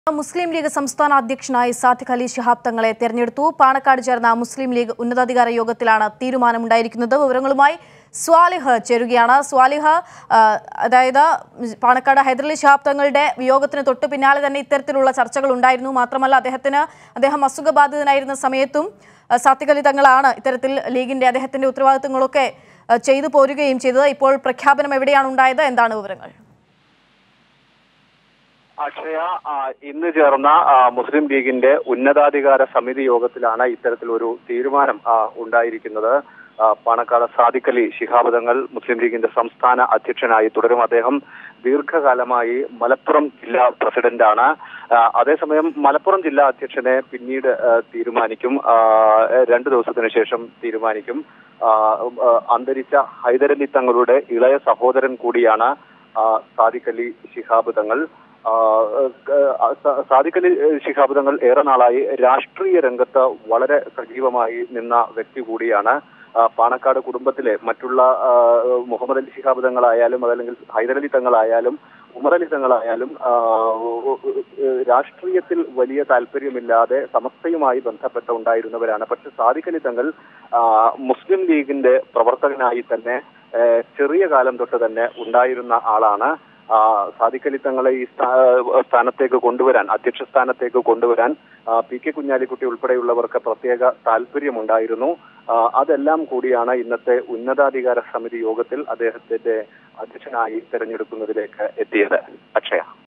മുസ്ലിം league സംസ്ഥാന അധ്യക്ഷനായി സാദിഖ് അലി ശിഹാബ് തങ്ങളെ തെരഞ്ഞെടുത്തു പാണക്കാട് ചേർന്ന മുസ്ലിം ലീഗ് ഉന്നതാധികാര യോഗത്തിലാണ് തീരുമാനമുണ്ടായിരിക്കുന്നത് വിവരങ്ങളുമായി സ്വാലിഹ് ചേരുകയാണ് സ്വാലിഹ് ആ, അതായത് പാണക്കാട് ഹൈദരലി ശിഹാബ് തങ്ങളുടെ വിയോഗത്തിന് തൊട്ടു പിന്നാലെ തന്നെ ഇത്തരത്തിലുള്ള ചർച്ചകൾ ഉണ്ടായിരുന്നു മാത്രമല്ല അദ്ദേഹത്തിന് അദ്ദേഹം അസുഖബാധിതനായിരുന്ന സമയത്തും ആ, സാദിഖ് അലി തങ്ങളാണ് ഇത്തരത്തിൽ ലീഗിന്റെ അദ്ദേഹത്തിന്റെ ഉത്തരവാദിത്തങ്ങളൊക്കെ ആ, ചെയ്തു പോരുകയും ചെയ്തത് ഇപ്പോൾ പ്രഖ്യാപനം എവിടെയാണ് ഉണ്ടായത് എന്താണ് വിവരങ്ങൾ അക്ഷയ ആ, ഇന്ന് ചേർന്ന ആ, മുസ്ലിം ലീഗിന്റെ ഉന്നതാധികാര സമിതി യോഗത്തിലാണ് ഇത്തരത്തിലൊരു തീരുമാനം ആ, ഉണ്ടായിരിക്കുന്നത് ആ, പാണക്കാട് സാദിഖ് അലി ശിഹാബ് തങ്ങൾ മുസ്ലിം ലീഗിന്റെ സംസ്ഥാന അധ്യക്ഷനായി തുടരും അദ്ദേഹം ദീർഘകാലമായി മലപ്പുറം ജില്ലാ പ്രസിഡന്റാണ് ആ, അതേസമയം മലപ്പുറം ജില്ലാ അധ്യക്ഷനെ പിന്നീട് ആ, തീരുമാനിക്കും ആ, രണ്ട് ദിവസത്തിന് ശേഷം തീരുമാനിക്കും ആ, ആ, അന്തരിച്ച ഹൈദരലി തങ്ങളുടെ ഇളയ സഹോദരൻ കൂടിയാണ് ആ, സാദിഖ് അലി ശിഹാബ് തങ്ങൾ ആ, ആ, സ- സാദിഖ് അലി ശിഹാബ് തങ്ങൾ ഏറെ നാളായി രാഷ്ട്രീയ രംഗത്ത് വളരെ സജീവമായി നിന്ന വ്യക്തി കൂടിയാണ് ആ, പാണക്കാട് കുടുംബത്തിലെ മറ്റുള്ള ആ, മുഹമ്മദ് അലി ശിഹാബ് തങ്ങളായാലും അതല്ലെങ്കിൽ ഹൈദരലി തങ്ങളായാലും ഉമർ അലി തങ്ങളായാലും ആ, രാഷ്ട്രീയത്തിൽ വലിയ താല്പര്യമില്ലാതെ സമസ്തയുമായി ബന്ധപ്പെട്ട ഉണ്ടായിരുന്നവരാണ് പക്ഷെ സാദിഖ് അലി തങ്ങൾ ആ, മുസ്ലിം ലീഗിന്റെ പ്രവർത്തകനായി തന്നെ ഏ, ചെറിയ കാലം തൊട്ട് തന്നെ ഉണ്ടായിരുന്ന ആളാണ് ആ, സാദിഖ് അലി തങ്ങളെ ഈ സ്ഥാ- സ്ഥാനത്തേക്ക് കൊണ്ടുവരാൻ അധ്യക്ഷ സ്ഥാനത്തേക്ക് കൊണ്ടുവരാൻ ആ, പി കെ കുഞ്ഞാലിക്കുട്ടി ഉൾപ്പെടെയുള്ളവർക്ക് പ്രത്യേക താല്പര്യമുണ്ടായിരുന്നു ആ, അതെല്ലാം കൂടിയാണ് ഇന്നത്തെ ഉന്നതാധികാര സമിതി യോഗത്തിൽ അദ്ദേഹത്തിന്റെ അധ്യക്ഷനായി തെരഞ്ഞെടുക്കുന്നതിലേക്ക് എത്തിയത് അക്ഷയ